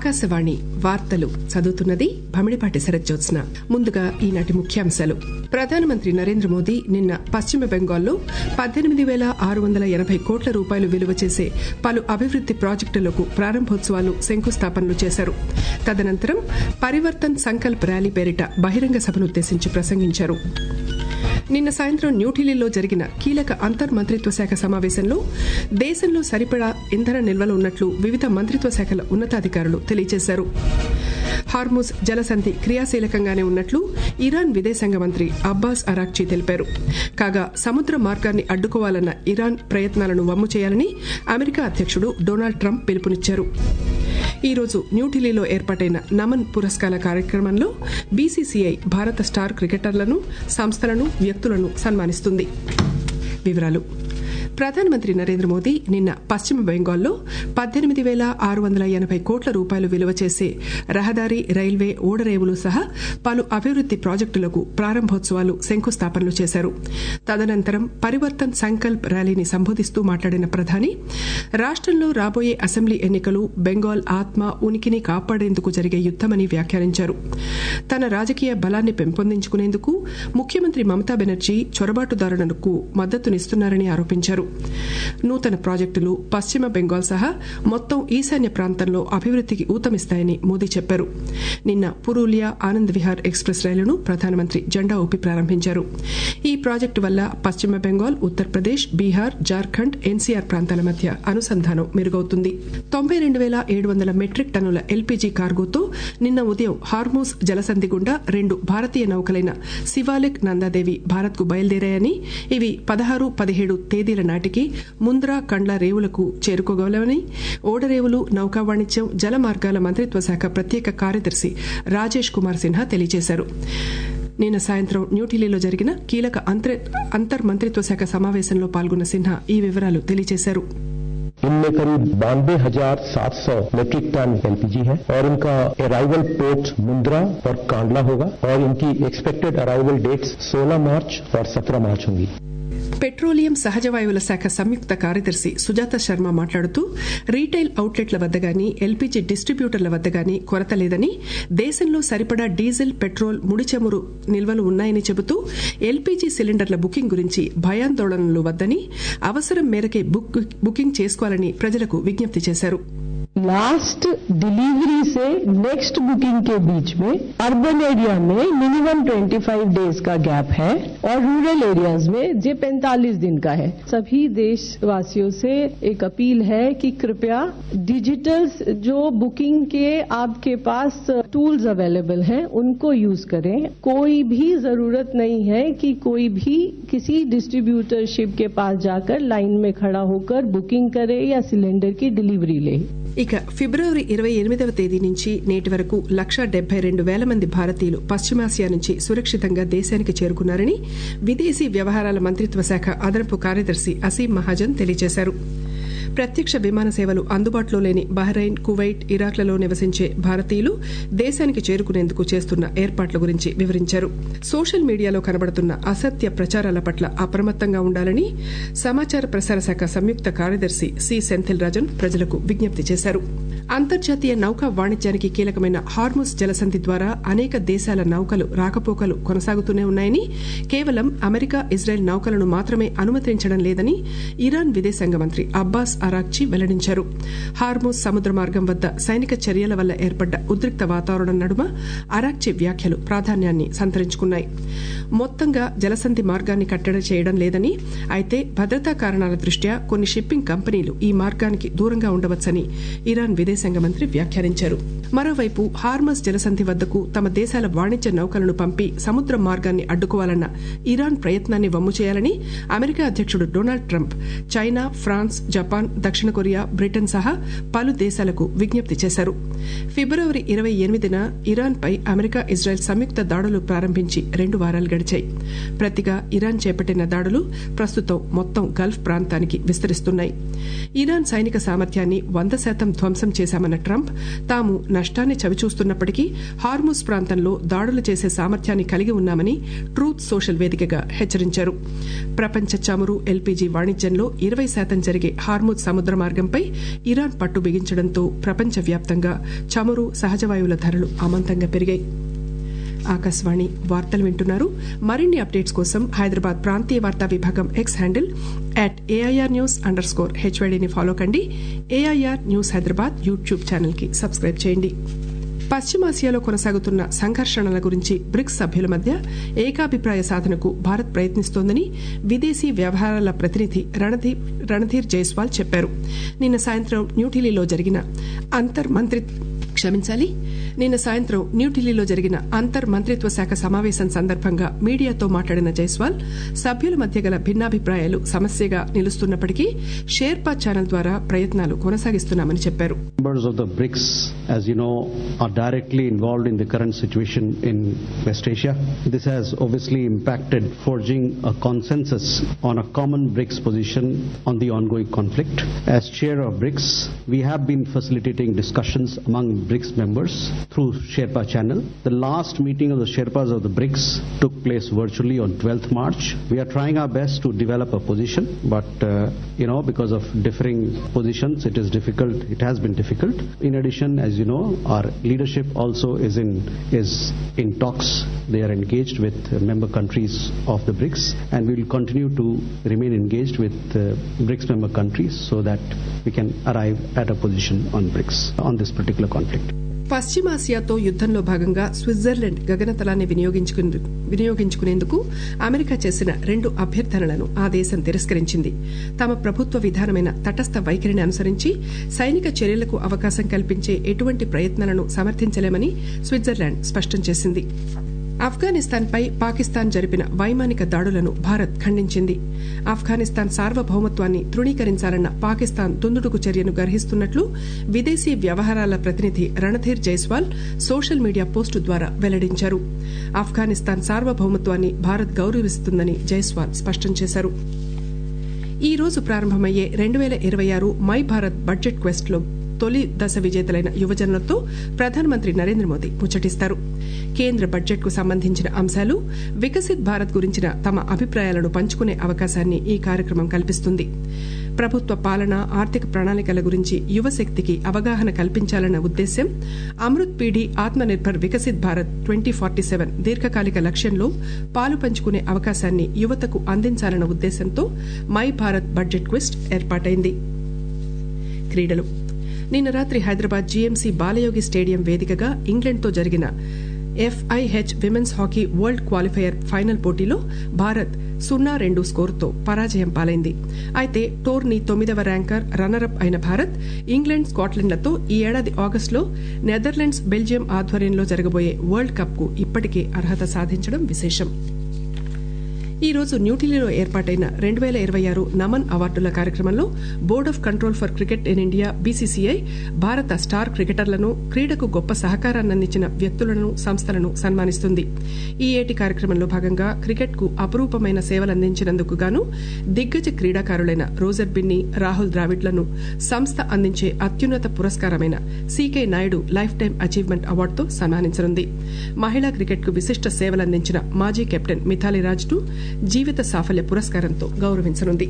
ఆకాశవాణి వార్తలు చదువుతున్నది భమిడిపాటి శరజ్జోత్స్న ముందుగా ఈనాటి ముఖ్యాంశాలు ప్రధానమంత్రి నరేంద్ర మోదీ నిన్న పశ్చిమ బెంగాల్లో పద్దెనిమిది వేల ఆరు వందల ఎనభై కోట్ల రూపాయలు విలువ చేసే పలు అభివృద్ది ప్రాజెక్టులకు ప్రారంభోత్సవాలు శంకుస్థాపనలు చేశారు తదనంతరం పరివర్తన్ సంకల్ప్ ర్యాలీ పేరిట బహిరంగ సభనుద్దేశించి ప్రసంగించారు నిన్న సాయంత్రం న్యూఢిల్లీలో జరిగిన కీలక అంతర్ మంత్రిత్వ శాఖ సమావేశంలో దేశంలో సరిపడా ఇంధన నిల్వలు ఉన్నట్లు వివిధ మంత్రిత్వ శాఖల ఉన్నతాధికారులు తెలియజేశారు హార్ముజ్ జలసంధి క్రియాశీలకంగానే ఉన్నట్లు ఇరాన్ విదేశాంగ మంత్రి అబ్బాస్ అరాక్చీ తెలిపారు కాగా సముద్ర మార్గాన్ని అడ్డుకోవాలన్న ఇరాన్ ప్రయత్నాలను వమ్ము చేయాలని అమెరికా అధ్యక్షుడు డొనాల్డ్ ట్రంప్ పిలుపునిచ్చారు ఈ రోజు న్యూఢిల్లీలో ఏర్పాటైన నమన్ పురస్కార కార్యక్రమంలో బీసీసీఐ భారత స్టార్ క్రికెటర్లను సంస్థలను వ్యక్తులను సన్మానిస్తుంది వివరాలు ప్రధానమంత్రి నరేంద్ర మోదీ నిన్న పశ్చిమ బెంగాల్లో పద్దెనిమిది వేల ఆరు వందల ఎనభై కోట్ల రూపాయలు విలువ చేసే రహదారి రైల్వే ఓడరేవులు సహా పలు అభివృద్ది ప్రాజెక్టులకు ప్రారంభోత్సవాలు శంకుస్థాపనలు చేశారు తదనంతరం పరివర్తన్ సంకల్ప్ ర్యాలీని సంబోధిస్తూ మాట్లాడిన ప్రధాని రాష్టంలో రాబోయే అసెంబ్లీ ఎన్నికలు బెంగాల్ ఆత్మ ఉనికిని కాపాడేందుకు జరిగే యుద్దమని వ్యాఖ్యానించారు తన రాజకీయ బలాన్ని పెంపొందించుకునేందుకు ముఖ్యమంత్రి మమతా బెనర్జీ చొరబాటుదారులకు మద్దతునిస్తున్నారని ఆరోపించారు నూతన ప్రాజెక్టులు పశ్చిమ బెంగాల్ సహా మొత్తం ఈశాన్య ప్రాంతంలో అభివృద్దికి ఊతమిస్తాయని మోదీ చెప్పారు నిన్న పురూలియా ఆనంద్ విహార్ ఎక్స్ప్రెస్ రైలును ప్రధానమంత్రి జెండా ఊపి ప్రారంభించారు ఈ ప్రాజెక్టు వల్ల పశ్చిమ బెంగాల్ ఉత్తరప్రదేశ్ బీహార్ జార్ఖండ్ ఎన్సీఆర్ ప్రాంతాల మధ్య అనుసంధానం మెరుగవుతుంది తొంభై రెండు వేల ఏడు వందల మెట్రిక్ టన్నుల ఎల్పీజీ కార్గోతో నిన్న ఉదయం హార్మోస్ జలసంధి గుండా రెండు భారతీయ నౌకలైన శివాలిక్ నందాదేవి భారత్ కు బయలుదేరాయని ఇవి పదహారు పదిహేడు తేదీల నాటికి ముంద్రా కండ్ల రేవులకు చేరుకోగలవని ఓడరేవులు నౌకా వాణిజ్యం జల మార్గాల మంత్రిత్వ శాఖ ప్రత్యేక కార్యదర్శి రాజేష్ కుమార్ సిన్హా తెలియజేశారు నిన్న సాయంత్రం న్యూఢిల్లీలో జరిగిన కీలక అంతర్ మంత్రిత్వ శాఖ సమావేశంలో పాల్గొన్న సిన్హా ఈ వివరాలు తెలియజేశారు इनमें करीब बानवे हजार सात सौ मेट्रिक टन एलपीजी है और इनका अराइवल पोर्ट मुंद्रा और कांडला होगा और इनकी एक्सपेक्टेड अराइवल डेट्स 16 मार्च और 17 मार्च होंगी పెట్రోలియం సహజ వాయువుల శాఖ సంయుక్త కార్యదర్శి సుజాత శర్మ మాట్లాడుతూ రీటైల్ అవుట్లెట్ల వద్ద గాని ఎల్పీజీ డిస్ట్రిబ్యూటర్ల వద్ద గాని కొరత లేదని దేశంలో సరిపడా డీజిల్ పెట్రోల్ ముడి చమురు నిల్వలు ఉన్నాయని చెబుతూ ఎల్పీజీ సిలిండర్ల బుకింగ్ గురించి భయాందోళనలు వద్దని అవసరం మేరకే బుకింగ్ చేసుకోవాలని ప్రజలకు విజ్ఞప్తి చేశారు लास्ट डिलीवरी से नेक्स्ट बुकिंग के बीच में अर्बन एरिया में मिनिमम 25 डेज का गैप है और रूरल एरियाज में जे 45 दिन का है सभी देशवासियों से एक अपील है कि कृपया डिजिटल जो बुकिंग के आपके पास टूल्स अवेलेबल हैं उनको यूज करें कोई भी जरूरत नहीं है कि कोई भी किसी डिस्ट्रीब्यूटरशिप के पास जाकर लाइन में खड़ा होकर बुकिंग करे या सिलेंडर की डिलीवरी ले ఇక ఫిబ్రవరి ఇరవై ఎనిమిదవ తేదీ నుంచి నేటి వరకు లక్ష డెబ్బై రెండు వేల మంది భారతీయులు పశ్చిమాసియా నుంచి సురక్షితంగా దేశానికి చేరుకున్నారని విదేశీ వ్యవహారాల మంత్రిత్వ శాఖ అదనపు కార్యదర్శి అసీం మహాజన్ తెలియజేశారు ప్రత్యక్ష విమాన సేవలు అందుబాటులో లేని బహ్రెయిన్ కువైట్ ఇరాక్లలో నివసించే భారతీయులు దేశానికి చేరుకునేందుకు చేస్తున్న ఏర్పాట్ల గురించి వివరించారు సోషల్ మీడియాలో కనబడుతున్న అసత్య ప్రచారాల పట్ల అప్రమత్తంగా ఉండాలని సమాచార ప్రసార శాఖ సంయుక్త కార్యదర్శి సి సెంథిల్ రాజన్ ప్రజలకు విజ్ఞప్తి చేశారు అంతర్జాతీయ నౌకా వాణిజ్యానికి కీలకమైన హార్ముస్ జలసంధి ద్వారా అనేక దేశాల నౌకలు రాకపోకలు కొనసాగుతూనే ఉన్నాయని కేవలం అమెరికా ఇజ్రాయెల్ నౌకలను మాత్రమే అనుమతించడం లేదని ఇరాన్ విదేశాంగ మంత్రి అబ్బాస్ అరాక్చి వెల్లడించారు హార్మోస్ సముద్ర మార్గం వద్ద సైనిక చర్యల వల్ల ఏర్పడ్డ ఉద్రిక్త వాతావరణం నడుమ అరాక్చి వ్యాఖ్యలు ప్రాధాన్యాన్ని సంతరించుకున్నాయి మొత్తంగా జలసంధి మార్గాన్ని కట్టడి చేయడం లేదని అయితే భద్రతా కారణాల దృష్ట్యా కొన్ని షిప్పింగ్ కంపెనీలు ఈ మార్గానికి దూరంగా ఉండవచ్చని ఇరాన్ విదేశాంగ మంత్రి వ్యాఖ్యానించారు మరోవైపు హార్మస్ జలసంధి వద్దకు తమ దేశాల వాణిజ్య నౌకలను పంపి సముద్ర మార్గాన్ని అడ్డుకోవాలన్న ఇరాన్ ప్రయత్నాన్ని వమ్ము చేయాలని అమెరికా అధ్యక్షుడు Donald Trump China France Japan దక్షిణ కొరియా బ్రిటన్ సహా పలు దేశాలకు విజ్ఞప్తి చేశారు ఫిబ్రవరి ఇరవై ఎనిమిదిన ఇరాన్ పై అమెరికా ఇజ్రాయెల్ సంయుక్త దాడులు ప్రారంభించి రెండు వారాలు గడిచాయి ప్రతిగా ఇరాన్ చేపట్టిన దాడులు ప్రస్తుతం మొత్తం గల్ఫ్ ప్రాంతానికి విస్తరిస్తున్నాయి ఇరాన్ సైనిక సామర్థ్యాన్ని వంద శాతం ధ్వంసం చేశామన్న ట్రంప్ తాము నష్టాన్ని చవిచూస్తున్నప్పటికీ హార్ముస్ ప్రాంతంలో దాడులు చేసే సామర్థ్యాన్ని కలిగి ఉన్నామని ట్రూత్ సోషల్ వేదికగా హెచ్చరించారు ప్రపంచ చమురు ఎల్పీజీ వాణిజ్యంలో ఇరవై శాతం జరిగే హార్ముజ్ సముద్ర మార్గంపై ఇరాన్ పట్టు బిగించడంతో ప్రపంచవ్యాప్తంగా చమురు సహజవాయువుల ధరలు అమాంతంగా పెరిగాయి ఆకాశవాణి వార్తలు వింటున్నారు మరిన్ని అప్డేట్స్ కోసం హైదరాబాద్ ప్రాంతీయ వార్తా విభాగం X handle at AIR news underscore హెచ్వైడీని ఫాలో కండి AIR news Hyderabad YouTube channel కి సబ్స్క్రైబ్ చేయండి పశ్చిమాసియాలో కొనసాగుతున్న సంఘర్షణల గురించి బ్రిక్స్ సభ్యుల మధ్య ఏకాభిప్రాయ సాధనకు భారత్ ప్రయత్నిస్తోందని విదేశీ వ్యవహారాల ప్రతినిధి రణధీర్ రణధీర్ జైస్వాల్ చెప్పారు నిన్న సాయంత్రం న్యూఢిల్లీలో జరిగిన అంతర్ మంత్రి క్షమించాలి నిన్న సాయంత్రం న్యూఢిల్లీలో జరిగిన అంతర్ మంత్రిత్వ శాఖ సమావేశం సందర్భంగా మీడియాతో మాట్లాడిన జైస్వాల్ సభ్యుల మధ్య గల భిన్నాభిప్రాయాలు సమస్యగా నిలుస్తున్నప్పటికీ షేర్పా ఛానల్ ద్వారా ప్రయత్నాలు కొనసాగిస్తున్నామని చెప్పారు Members of the BRICS, as you know, are directly involved in the current situation in West Asia. This has obviously impacted forging a consensus on a common BRICS position on the ongoing conflict. As chair of BRICS, we have been facilitating discussions among BRICS members through Sherpa channel. The last meeting of the Sherpas of the BRICS took place virtually on 12th March. We are trying our best to develop a position, but uh, you know, because of differing positions, it is difficult. It has been difficult. In addition, as you know, our leadership also is in is in talks. They are engaged with uh, member countries of the BRICS, and we will continue to remain engaged with uh, BRICS member countries so that we can arrive at a position on BRICS on this particular conflict. పశ్చిమాసియాతో యుద్దంలో భాగంగా Switzerland గగనతలాన్ని వినియోగించుకునేందుకు America చేసిన రెండు అభ్యర్థనలను ఆ దేశం తిరస్కరించింది తమ ప్రభుత్వ విధానమైన తటస్థ వైఖరిని అనుసరించి సైనిక చర్యలకు అవకాశం కల్పించే ఎటువంటి ప్రయత్నాలను సమర్థించలేమని స్విట్జర్లాండ్ స్పష్టం చేసింది ఆఫ్ఘనిస్తాన్పై పాకిస్తాన్ జరిపిన వైమానిక దాడులను భారత్ ఖండించింది ఆఫ్ఘనిస్తాన్ సార్వభౌమత్వాన్ని తృణీకరించాలన్న పాకిస్తాన్ దుందుడుకు చర్యను గర్హిస్తున్నట్లు విదేశీ వ్యవహారాల ప్రతినిధి Randhir Jaiswal social media post ద్వారా వెల్లడించారు ఆఫ్ఘనిస్తాన్ సార్వభౌమత్వాన్ని భారత్ గౌరవిస్తుందని జైస్వాల్ స్పష్టం చేశారు ఈ రోజు ప్రారంభమయ్యే రెండు వేల ఇరవై ఆరు మై భారత్ బడ్జెట్ క్వెస్ట్ లో తొలి దశ విజేతలైన యువజనులతో ప్రధానమంత్రి నరేంద్ర మోదీ ముచ్చటిస్తారు కేంద్ర బడ్జెట్ కు సంబంధించిన అంశాలు వికసిత్ భారత్ గురించిన తమ అభిప్రాయాలను పంచుకునే అవకాశాన్ని ఈ కార్యక్రమం కల్పిస్తుంది ప్రభుత్వ పాలన ఆర్థిక ప్రణాళికల గురించి యువశక్తికి అవగాహన కల్పించాలన్న ఉద్దేశ్యం Amrit Peedhi Aatmanirbhar Viksit Bharat twenty forty seven దీర్ఘకాలిక లక్ష్యంలో పాలు పంచుకునే అవకాశాన్ని యువతకు అందించాలన్న ఉద్దేశంతో మై భారత్ బడ్జెట్ క్విస్ట్ ఏర్పాటైంది క్రీడలు నిన్న రాత్రి హైదరాబాద్ జీఎంసీ బాలయోగి స్టేడియం వేదికగా ఇంగ్లండ్తో జరిగిన FIH women's hockey world qualifier final పోటీలో భారత్ సున్నా రెండు స్కోరుతో పరాజయం పాలైంది అయితే టోర్నీ తొమ్మిదవ ర్యాంకర్ రన్నరప్ అయిన భారత్ ఇంగ్లాండ్ స్కాట్లాండ్లతో ఈ ఏడాది ఆగస్టులో నెదర్లాండ్స్ బెల్జియం ఆధ్వర్యంలో జరగబోయే వరల్డ్ కప్ కు ఇప్పటికే అర్హత సాధించడం విశేషం ఈ రోజు న్యూఢిల్లీలో ఏర్పాటైన రెండు వేల ఇరవై ఆరు నమన్ అవార్డుల కార్యక్రమంలో board of control for cricket in India BCCI భారత స్టార్ క్రికెటర్లను క్రీడకు గొప్ప సహకారాన్ని అందించిన వ్యక్తులను సంస్థలను సన్మానిస్తుంది ఈ ఏటి కార్యక్రమంలో భాగంగా క్రికెట్ కు అపురూపమైన సేవలందించినందుకు గాను దిగ్గజ క్రీడాకారులైన రోజర్ బిన్ని రాహుల్ ద్రావిడ్లను సంస్థ అందించే అత్యున్నత పురస్కారమైన C K Naidu life time achievement అవార్డుతో సన్మానించనుంది మహిళా క్రికెట్ కు విశిష్ట సేవలందించిన మాజీ కెప్టెన్ మిథాలీ రాజ్ ను జీవిత సాఫల్య పురస్కారంతో గౌరవించనుంది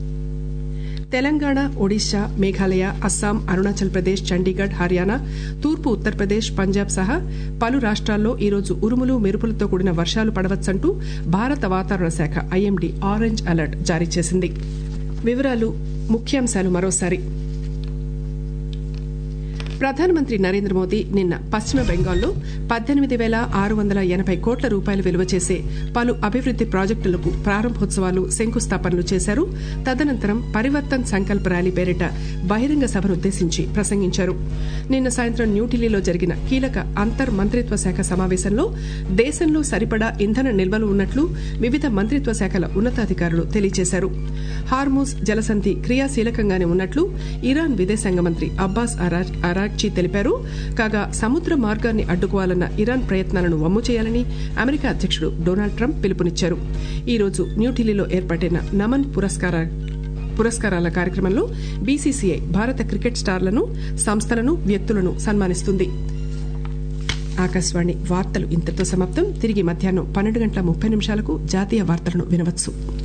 తెలంగాణ ఒడిశా మేఘాలయ అస్సాం అరుణాచల్ ప్రదేశ్ చండీగఢ్ హర్యానా తూర్పు ఉత్తరప్రదేశ్ పంజాబ్ సహా పలు రాష్ట్రాల్లో ఈరోజు ఉరుములు మెరుపులతో కూడిన వర్షాలు పడవచ్చంటూ భారత వాతావరణ శాఖ ఐఎండీ ఆరెంజ్ అలర్ట్ జారీ చేసింది వివరాలు ముఖ్యాంశాలు మరోసారి ప్రధానమంత్రి నరేంద్ర మోదీ నిన్న పశ్చిమ బెంగాల్లో పద్దెనిమిది వేల ఆరు వందల ఎనభై కోట్ల రూపాయలు విలువ చేసే పలు అభివృద్ది ప్రాజెక్టులకు ప్రారంభోత్సవాలు శంకుస్థాపనలు చేశారు తదనంతరం పరివర్తన్ సంకల్ప్ ర్యాలీ పేరిట బహిరంగ సభనుద్దేశించి ప్రసంగించారు నిన్న సాయంత్రం న్యూఢిల్లీలో జరిగిన కీలక అంతర్ మంత్రిత్వ శాఖ సమావేశంలో దేశంలో సరిపడా ఇంధన నిల్వలు ఉన్నట్లు వివిధ మంత్రిత్వ శాఖల ఉన్నతాధికారులు తెలియజేశారు హార్మూస్ జలసంధి క్రియాశీలకంగానే ఉన్నట్లు ఇరాన్ విదేశాంగ మంత్రి అబ్బాస్ అరాజ్ అరాక్చి తెలిపారు కాగా సముద్ర మార్గాన్ని అడ్డుకోవాలన్న ఇరాన్ ప్రయత్నాలను వమ్ము చేయాలని అమెరికా అధ్యక్షుడు డొనాల్డ్ ట్రంప్ పిలుపునిచ్చారు ఈ రోజు న్యూఢిల్లీలో ఏర్పాటైన నమన్ పురస్కార పురస్కారాల కార్యక్రమంలో బీసీసీఐ భారత క్రికెట్ స్టార్లను సంస్థలను వ్యక్తులను సన్మానిస్తుంది ఆకాశవాణి వార్తలు ఇంతతో సమాప్తం తిరిగి మధ్యాహ్నం పన్నెండు గంటల ముప్పై నిమిషాలకు జాతీయ వార్తలను వినవచ్చు